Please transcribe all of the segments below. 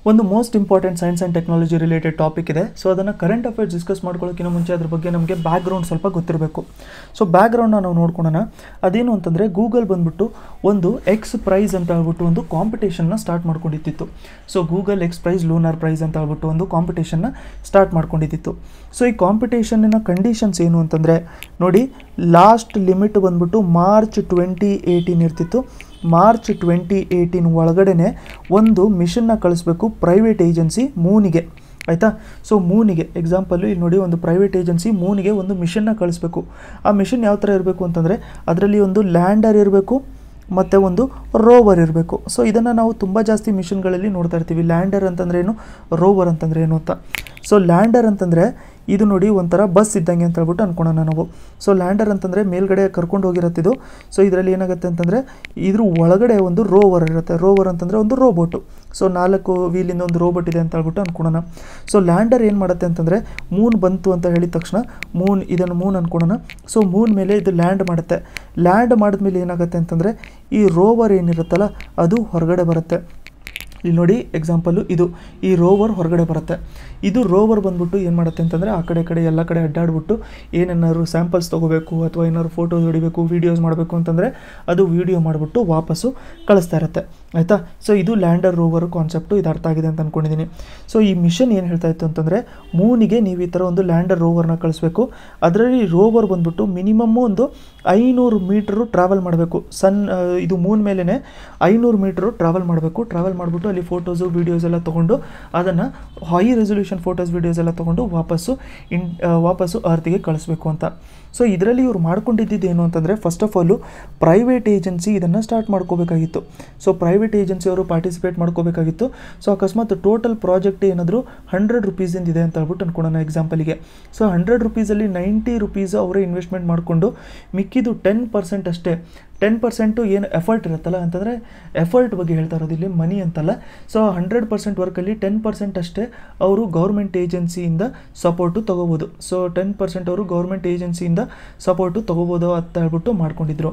ಒಂದು most important science and technology related topic ಇದೆ so ಅದನ್ನು ಕರೆಂಟ್ ಅಫೇರ್ಸ್ ಡಿಸ್ಕಸ್ ಮಾಡ್ಕೊಳ್ಳೋಕ್ಕಿಂತ ಮುಂಚೆ ಅದ್ರ ಬಗ್ಗೆ ನಮಗೆ ಬ್ಯಾಕ್ಗ್ರೌಂಡ್ ಸ್ವಲ್ಪ ಗೊತ್ತಿರಬೇಕು ಸೊ ಬ್ಯಾಕ್ಗ್ರೌಂಡ್ನ ನಾವು ನೋಡ್ಕೊಳ್ಳೋಣ ಅದೇನು ಅಂತಂದರೆ ಗೂಗಲ್ ಬಂದ್ಬಿಟ್ಟು ಒಂದು ಎಕ್ಸ್ ಪ್ರೈಸ್ ಅಂತ ಹೇಳ್ಬಿಟ್ಟು ಒಂದು ಕಾಂಪಿಟೇಷನ್ನ ಸ್ಟಾರ್ಟ್ ಮಾಡ್ಕೊಂಡಿದ್ದಿತ್ತು so Google X prize lunar prize ಅಂತ ಹೇಳ್ಬಿಟ್ಟು ಒಂದು ಕಾಂಪಿಟೇಷನ್ನ ಸ್ಟಾರ್ಟ್ ಮಾಡ್ಕೊಂಡಿದ್ದಿತ್ತು ಸೊ ಈ ಕಾಂಪಿಟೇಷನ್ನಿನ ಕಂಡೀಷನ್ಸ್ ಏನು ಅಂತಂದರೆ ನೋಡಿ ಲಾಸ್ಟ್ ಲಿಮಿಟ್ ಬಂದ್ಬಿಟ್ಟು ಮಾರ್ಚ್ ಟ್ವೆಂಟಿ ಏಯ್ಟೀನ್ ಇರ್ತಿತ್ತು ಮಾರ್ಚ್ ಟ್ವೆಂಟಿ ಏಯ್ಟೀನ್ ಒಳಗಡೆನೆ ಒಂದು ಮಿಷನ್ನ ಕಳಿಸ್ಬೇಕು ಪ್ರೈವೇಟ್ ಏಜೆನ್ಸಿ ಮೂನಿಗೆ ಆಯಿತಾ ಸೊ ಮೂನಿಗೆ ಎಕ್ಸಾಂಪಲ್ಲು ಇಲ್ಲಿ ನೋಡಿ ಒಂದು ಪ್ರೈವೇಟ್ ಏಜೆನ್ಸಿ ಮೂನಿಗೆ ಒಂದು ಮಿಷನ್ನ ಕಳಿಸ್ಬೇಕು ಆ ಮಿಷನ್ ಯಾವ ಥರ ಇರಬೇಕು ಅಂತಂದರೆ ಅದರಲ್ಲಿ ಒಂದು ಲ್ಯಾಂಡರ್ ಇರಬೇಕು ಮತ್ತು ಒಂದು ರೋವರ್ ಇರಬೇಕು ಸೊ ಇದನ್ನು ನಾವು ತುಂಬ ಜಾಸ್ತಿ ಮಿಷನ್ಗಳಲ್ಲಿ ನೋಡ್ತಾ ಇರ್ತೀವಿ ಲ್ಯಾಂಡರ್ ಅಂತಂದ್ರೆ ಏನು ರೋವರ್ ಅಂತಂದರೆ ಏನು ಅಂತ ಸೊ ಲ್ಯಾಂಡರ್ ಅಂತಂದರೆ ಇದು ನೋಡಿ ಒಂಥರ ಬಸ್ ಇದ್ದಂಗೆ ಅಂತ ಹೇಳ್ಬಿಟ್ಟು ಅನ್ಕೊಳೋಣ ನಾವು ಸೊ ಲ್ಯಾಂಡರ್ ಅಂತಂದರೆ ಮೇಲ್ಗಡೆ ಕರ್ಕೊಂಡು ಹೋಗಿರತ್ತಿದು ಸೊ ಇದರಲ್ಲಿ ಏನಾಗುತ್ತೆ ಅಂತಂದರೆ ಇದ್ರ ಒಳಗಡೆ ಒಂದು ರೋವರ್ ಇರುತ್ತೆ ರೋವರ್ ಅಂತಂದರೆ ಒಂದು ರೋಬೋಟು ಸೊ ನಾಲ್ಕು ವೀಲಿಂದ ಒಂದು ರೋಬೋಟ್ ಇದೆ ಅಂತ ಹೇಳ್ಬಿಟ್ಟು ಅನ್ಕೊಳೋಣ ಸೊ ಲ್ಯಾಂಡರ್ ಏನು ಮಾಡುತ್ತೆ ಅಂತಂದರೆ ಮೂನ್ ಬಂತು ಅಂತ ಹೇಳಿದ ತಕ್ಷಣ ಮೂನ್ ಇದನ್ನು ಮೂನ್ ಅನ್ಕೊಳೋಣ ಸೊ ಮೂನ್ ಮೇಲೆ ಇದು ಲ್ಯಾಂಡ್ ಮಾಡುತ್ತೆ ಲ್ಯಾಂಡ್ ಮಾಡಿದ್ಮೇಲೆ ಏನಾಗುತ್ತೆ ಅಂತಂದರೆ ಈ ರೋವರ್ ಏನಿರುತ್ತಲ್ಲ ಅದು ಹೊರಗಡೆ ಬರುತ್ತೆ ಇಲ್ಲಿ ನೋಡಿ ಎಕ್ಸಾಂಪಲ್ಲು ಇದು ಈ ರೋವರ್ ಹೊರಗಡೆ ಬರುತ್ತೆ ಇದು ರೋವರ್ ಬಂದ್ಬಿಟ್ಟು ಏನು ಮಾಡುತ್ತೆ ಅಂತಂದರೆ ಆ ಕಡೆ ಈ ಕಡೆ ಎಲ್ಲ ಕಡೆ ಅಡ್ಡಾಡ್ಬಿಟ್ಟು ಏನೇನಾದ್ರು ಸ್ಯಾಂಪಲ್ಸ್ ತೊಗೋಬೇಕು ಅಥವಾ ಏನಾದ್ರು ಫೋಟೋಸ್ ಹೊಡಿಬೇಕು ವೀಡಿಯೋಸ್ ಮಾಡಬೇಕು ಅಂತಂದರೆ ಅದು ವೀಡಿಯೋ ಮಾಡಿಬಿಟ್ಟು ವಾಪಸ್ಸು ಕಳಿಸ್ತಾ ಇರುತ್ತೆ ಆಯಿತಾ ಸೊ ಇದು ಲ್ಯಾಂಡರ್ ರೋವರ್ ಕಾನ್ಸೆಪ್ಟು ಇದು ಅರ್ಥ ಆಗಿದೆ ಅಂತ ಅಂದ್ಕೊಂಡಿದ್ದೀನಿ ಸೊ ಈ ಮಿಷನ್ ಏನು ಹೇಳ್ತಾ ಇತ್ತು ಅಂತಂದರೆ ಮೂನಿಗೆ ನೀವು ಈ ಥರ ಒಂದು ಲ್ಯಾಂಡರ್ ರೋವರ್ನ ಕಳಿಸ್ಬೇಕು ಅದರಲ್ಲಿ ರೋವರ್ ಬಂದ್ಬಿಟ್ಟು ಮಿನಿಮಮ್ ಒಂದು ಐನೂರು ಮೀಟ್ರು ಟ್ರಾವೆಲ್ ಮಾಡಬೇಕು ಸನ್ ಆ, ಇದು ಮೂನ್ ಮೇಲೇ ಐನೂರು ಮೀಟ್ರು ಟ್ರಾವೆಲ್ ಮಾಡಬೇಕು ಟ್ರಾವೆಲ್ ಮಾಡಿಬಿಟ್ಟು ಅಲ್ಲಿ ಫೋಟೋಸು ವೀಡಿಯೋಸ್ ಎಲ್ಲ ತೊಗೊಂಡು ಅದನ್ನು ಹೈ ರೆಸೊಲ್ಯೂಷನ್ ಫೋಟೋಸ್ ವೀಡಿಯೋಸ್ ಎಲ್ಲ ತೊಗೊಂಡು ವಾಪಸ್ಸು ಇನ್ ಆ, ವಾಪಸ್ಸು ಅರ್ತಿಗೆ ಕಳಿಸ್ಬೇಕು ಅಂತ ಸೊ ಇದರಲ್ಲಿ ಇವ್ರು ಮಾಡ್ಕೊಂಡಿದ್ದು ಏನು ಅಂತಂದರೆ first of all private agency ಇದನ್ನು ಸ್ಟಾರ್ಟ್ ಮಾಡ್ಕೋಬೇಕಾಗಿತ್ತು ಸೊ ಪ್ರೈವೇಟ್ ಏಜೆನ್ಸಿ ಅವರು ಪಾರ್ಟಿಸಿಪೇಟ್ ಮಾಡ್ಕೋಬೇಕಾಗಿತ್ತು ಸೊ ಅಕಸ್ಮಾತ್ ಟೋಟಲ್ ಪ್ರಾಜೆಕ್ಟ್ ಏನಾದರೂ ಹಂಡ್ರೆಡ್ ರುಪೀಸಿಂದ ಇದೆ ಅಂತ ಹೇಳ್ಬಿಟ್ಟು ಅನ್ಕೊಳೋಣ ಎಕ್ಸಾಂಪಲಿಗೆ ಸೊ ಹಂಡ್ರೆಡ್ ರುಪೀಸಲ್ಲಿ ನೈಂಟಿ ರುಪೀಸ್ ಅವರೇ ಇನ್ವೆಸ್ಟ್ಮೆಂಟ್ ಮಾಡಿಕೊಂಡು ಮಿಕ್ಕಿದ್ದು ಟೆನ್ ಪರ್ಸೆಂಟ್ ಅಷ್ಟೇ ಟೆನ್ ಪರ್ಸೆಂಟು ಏನು ಎಫರ್ಟ್ ಇರುತ್ತಲ್ಲ ಅಂತಂದರೆ ಎಫರ್ಟ್ ಬಗ್ಗೆ ಹೇಳ್ತಾ ಇರೋದು ಇಲ್ಲಿ ಮನಿ ಅಂತಲ್ಲ ಸೊ ಹಂಡ್ರೆಡ್ ಪರ್ಸೆಂಟ್ ವರ್ಕಲ್ಲಿ ಟೆನ್ ಪರ್ಸೆಂಟ್ ಅಷ್ಟೇ ಅವರು ಗೌರ್ಮೆಂಟ್ ಏಜೆನ್ಸಿಯಿಂದ ಸಪೋರ್ಟು ತೊಗೋಬೋದು ಸೊ ಟೆನ್ ಪರ್ಸೆಂಟ್ ಅವರು ಗೌರ್ಮೆಂಟ್ ಏಜೆನ್ಸಿಯಿಂದ ಸಪೋರ್ಟು ತೊಗೋಬೋದು ಅಂತ ಹೇಳ್ಬಿಟ್ಟು ಮಾಡ್ಕೊಂಡಿದ್ರು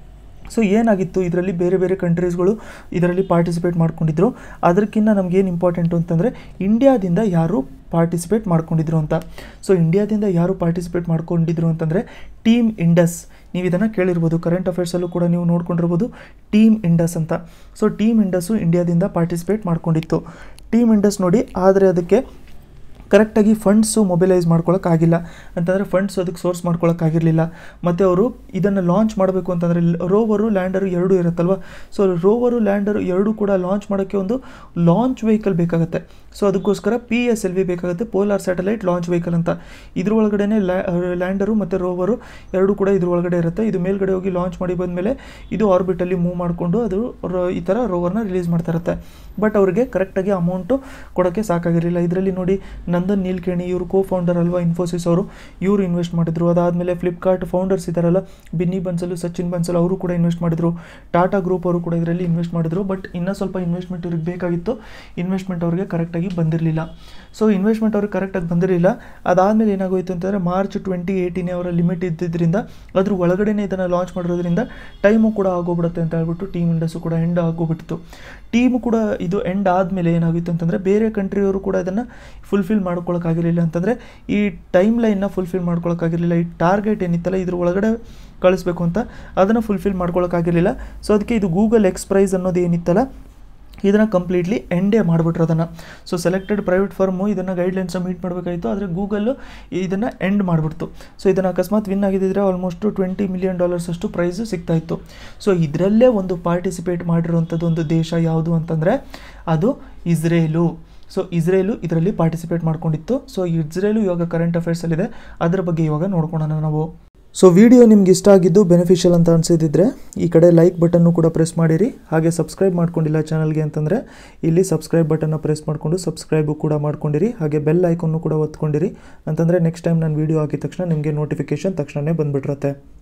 ಸೊ ಏನಾಗಿತ್ತು ಇದರಲ್ಲಿ ಬೇರೆ ಬೇರೆ ಕಂಟ್ರೀಸ್ಗಳು ಇದರಲ್ಲಿ ಪಾರ್ಟಿಸಿಪೇಟ್ ಮಾಡ್ಕೊಂಡಿದ್ರು ಅದಕ್ಕಿಂತ ನಮಗೇನು ಇಂಪಾರ್ಟೆಂಟು ಅಂತಂದರೆ ಇಂಡಿಯಾದಿಂದ ಯಾರು ಪಾರ್ಟಿಸಿಪೇಟ್ ಮಾಡ್ಕೊಂಡಿದ್ರು ಅಂತ ಸೊ ಇಂಡಿಯಾದಿಂದ ಯಾರು ಪಾರ್ಟಿಸಿಪೇಟ್ ಮಾಡ್ಕೊಂಡಿದ್ರು ಅಂತಂದರೆ ಟೀಮ್ ಇಂಡಸ್ ನೀವು ಇದನ್ನು ಕೇಳಿರ್ಬೋದು ಕರೆಂಟ್ ಅಫೇರ್ಸಲ್ಲೂ ಕೂಡ ನೀವು ನೋಡ್ಕೊಂಡಿರ್ಬೋದು ಟೀಮ್ ಇಂಡಸ್ ಅಂತ ಸೊ ಟೀಮ್ ಇಂಡಸ್ಸು ಇಂಡಿಯಾದಿಂದ ಪಾರ್ಟಿಸಿಪೇಟ್ ಮಾಡ್ಕೊಂಡಿತ್ತು ಟೀಮ್ ಇಂಡಸ್ ನೋಡಿ ಆದರೆ ಅದಕ್ಕೆ ಕರೆಕ್ಟಾಗಿ ಫಂಡ್ಸು ಮೊಬಿಲೈಸ್ ಮಾಡ್ಕೊಳಕ್ಕಾಗಿಲ್ಲ ಅಂತಂದರೆ ಫಂಡ್ಸ್ ಅದಕ್ಕೆ ಸೋರ್ಸ್ ಮಾಡ್ಕೊಳಕ್ಕಾಗಿರಲಿಲ್ಲ ಮತ್ತು ಅವರು ಇದನ್ನು ಲಾಂಚ್ ಮಾಡಬೇಕು ಅಂತಂದರೆ ರೋವರು ಲ್ಯಾಂಡರು ಎರಡೂ ಇರುತ್ತಲ್ವ ಸೊ ರೋವರು ಲ್ಯಾಂಡರು ಎರಡೂ ಕೂಡ ಲಾಂಚ್ ಮಾಡೋಕ್ಕೆ ಒಂದು ಲಾಂಚ್ ವೆಹಿಕಲ್ ಬೇಕಾಗುತ್ತೆ ಸೊ ಅದಕ್ಕೋಸ್ಕರ ಪಿ ಎಸ್ ಎಲ್ ವಿ ಬೇಕಾಗುತ್ತೆ ಪೋಲಾರ್ ಸ್ಯಾಟಲೈಟ್ ಲಾಂಚ್ ವೆಹಿಕಲ್ ಅಂತ ಇದ್ರ ಒಳಗಡೆ ಲ್ಯಾಂಡರು ಮತ್ತು ರೋವರು ಎರಡೂ ಕೂಡ ಇದ್ರ ಒಳಗಡೆ ಇರುತ್ತೆ ಇದು ಮೇಲ್ಗಡೆ ಹೋಗಿ ಲಾಂಚ್ ಮಾಡಿ ಬಂದಮೇಲೆ ಇದು ಆರ್ಬಿಟಲ್ಲಿ ಮೂವ್ ಮಾಡಿಕೊಂಡು ಅದು ರೋ- ಈ ಥರ ರೋವರ್ನ ರಿಲೀಸ್ ಮಾಡ್ತಾ ಇರುತ್ತೆ ಬಟ್ ಅವರಿಗೆ ಕರೆಕ್ಟಾಗಿ ಅಮೌಂಟು ಕೊಡೋಕ್ಕೆ ಸಾಕಾಗಿರಲಿಲ್ಲ ಇದರಲ್ಲಿ ನೋಡಿ ನಂದನ್ ನೀಲ್ಕೇಣಿ ಇವರು ಕೋ ಫೌಂಡರ್ ಅಲ್ವಾ ಇನ್ಫೋಸಿಸ್ ಅವರು ಇವರು ಇನ್ವೆಸ್ಟ್ ಮಾಡಿದ್ರು ಅದಾದಮೇಲೆ ಫ್ಲಿಪ್ಕಾರ್ಟ್ ಫೌಂಡರ್ಸ್ ಇದ್ದಾರಲ್ಲ ಬಿನ್ನಿ ಬನ್ಸಲು ಸಚಿನ್ ಬನ್ಸಲ್ ಅವರು ಕೂಡ ಇನ್ವೆಸ್ಟ್ ಮಾಡಿದ್ರು ಟಾಟಾ ಗ್ರೂಪ್ ಅವರು ಕೂಡ ಇದರಲ್ಲಿ ಇನ್ವೆಸ್ಟ್ ಮಾಡಿದ್ರು ಬಟ್ ಇನ್ನೂ ಸ್ವಲ್ಪ ಇನ್ವೆಸ್ಟ್ಮೆಂಟ್ ಇವ್ರಿಗೆ ಬೇಕಾಗಿತ್ತು ಇನ್ವೆಸ್ಟ್ಮೆಂಟ್ ಅವರಿಗೆ ಕರೆಕ್ಟಾಗಿ ಬಂದಿರಲಿಲ್ಲ ಸೊ ಇನ್ವೆಸ್ಟ್ಮೆಂಟ್ ಅವ್ರಿಗೆ ಕರೆಕ್ಟಾಗಿ ಬಂದಿರಲಿಲ್ಲ ಅದಾದಮೇಲೆ ಏನಾಗೋಯ್ತು ಅಂತಂದರೆ ಮಾರ್ಚ್ ಟ್ವೆಂಟಿ ಏಯ್ಟೀನ್ ಅವರ ಲಿಮಿಟ್ ಇದ್ದಿದ್ದರಿಂದ ಅದ್ರ ಒಳಗಡೆನೇ ಇದನ್ನು ಲಾಂಚ್ ಮಾಡಿರೋದ್ರಿಂದ ಟೈಮು ಕೂಡ ಆಗೋಗ್ಬಿಡುತ್ತೆ ಅಂತ ಹೇಳ್ಬಿಟ್ಟು ಟೀಮ್ ಇಂಡಸ್ಸು ಕೂಡ ಎಂಡ್ ಆಗೋಗ್ಬಿಟ್ಟಿತ್ತು ಟೀಮು ಕೂಡ ಇದು ಎಂಡ್ ಆದಮೇಲೆ ಏನಾಗಿತ್ತು ಅಂತಂದರೆ ಬೇರೆ ಕಂಟ್ರಿಯವರು ಕೂಡ ಇದನ್ನು ಫುಲ್ಫಿಲ್ ಮಾಡ್ಕೊಳಕ್ಕಾಗಿರಲಿಲ್ಲ ಅಂತಂದರೆ ಈ ಟೈಮ್ ಲೈನ್ನ ಫುಲ್ಫಿಲ್ ಮಾಡ್ಕೊಳಕ್ಕಾಗಿರಲಿಲ್ಲ ಈ ಟಾರ್ಗೆಟ್ ಏನಿತ್ತಲ್ಲ ಇದ್ರ ಒಳಗಡೆ ಕಳಿಸ್ಬೇಕು ಅಂತ ಅದನ್ನು ಫುಲ್ಫಿಲ್ ಮಾಡ್ಕೊಳಕ್ಕಾಗಿರಲಿಲ್ಲ ಸೊ ಅದಕ್ಕೆ ಇದು ಗೂಗಲ್ ಎಕ್ಸ್ ಪ್ರೈಸ್ ಅನ್ನೋದು ಏನಿತ್ತಲ್ಲ ಇದನ್ನು ಕಂಪ್ಲೀಟ್ಲಿ ಎಂಡೇ ಮಾಡಿಬಿಟ್ರು ಅದನ್ನು ಸೊ ಸೆಲೆಕ್ಟೆಡ್ ಪ್ರೈವೇಟ್ ಫರ್ಮು ಇದನ್ನು ಗೈಡ್ಲೈನ್ಸ್ನ ಮೀಟ್ ಮಾಡಬೇಕಾಯಿತು ಆದರೆ ಗೂಗಲ್ಲು ಇದನ್ನು ಎಂಡ್ ಮಾಡಿಬಿಡ್ತು ಸೊ ಇದನ್ನು ಅಕಸ್ಮಾತ್ ವಿನ್ ಆಗಿದ್ದರೆ ಆಲ್ಮೋಸ್ಟ್ ಟ್ವೆಂಟಿ ಮಿಲಿಯನ್ ಡಾಲರ್ಸ್ ಅಷ್ಟು ಪ್ರೈಸು ಸಿಗ್ತಾ ಇತ್ತು ಸೊ ಇದರಲ್ಲೇ ಒಂದು ಪಾರ್ಟಿಸಿಪೇಟ್ ಮಾಡಿರುವಂಥದ್ದು ಒಂದು ದೇಶ ಯಾವುದು ಅಂತಂದರೆ ಅದು ಇಸ್ರೇಲು ಸೊ ಇಸ್ರೇಲು ಇದರಲ್ಲಿ ಪಾರ್ಟಿಸಿಪೇಟ್ ಮಾಡ್ಕೊಂಡಿತ್ತು ಸೊ ಇಸ್ರೇಲು ಇವಾಗ ಕರೆಂಟ್ ಅಫೇರ್ಸಲ್ಲಿದೆ ಅದರ ಬಗ್ಗೆ ಇವಾಗ ನೋಡ್ಕೊಳ್ಳೋಣ ನಾವು ಸೊ ವಿಡಿಯೋ ನಿಮ್ಗೆ ಇಷ್ಟ ಆಗಿದ್ದು ಬೆನಿಫಿಷಿಯಲ್ ಅಂತ ಅನಿಸಿದ್ರೆ ಈ ಕಡೆ ಲೈಕ್ ಬಟನ್ನು ಕೂಡ ಪ್ರೆಸ್ ಮಾಡಿರಿ ಹಾಗೆ ಸಬ್ಸ್ಕ್ರೈಬ್ ಮಾಡ್ಕೊಂಡಿಲ್ಲ ಚಾನಲ್ಗೆ ಅಂತಂದರೆ ಇಲ್ಲಿ ಸಬ್ಸ್ಕ್ರೈಬ್ ಬಟನ್ನ ಪ್ರೆಸ್ ಮಾಡಿಕೊಂಡು ಸಬ್ಸ್ಕ್ರೈಬು ಕೂಡ ಮಾಡ್ಕೊಂಡಿರಿ ಹಾಗೆ ಬೆಲ್ ಐಕನ್ನು ಕೂಡ ಒತ್ಕೊಂಡಿರಿ ಅಂತಂದರೆ ನೆಕ್ಸ್ಟ್ ಟೈಮ್ ನಾನು ವಿಡಿಯೋ ಹಾಕಿದ ತಕ್ಷಣ ನಿಮಗೆ ನೋಟಿಫಿಕೇಷನ್ ತಕ್ಷಣವೇ ಬಂದುಬಿಟ್ಟಿರುತ್ತೆ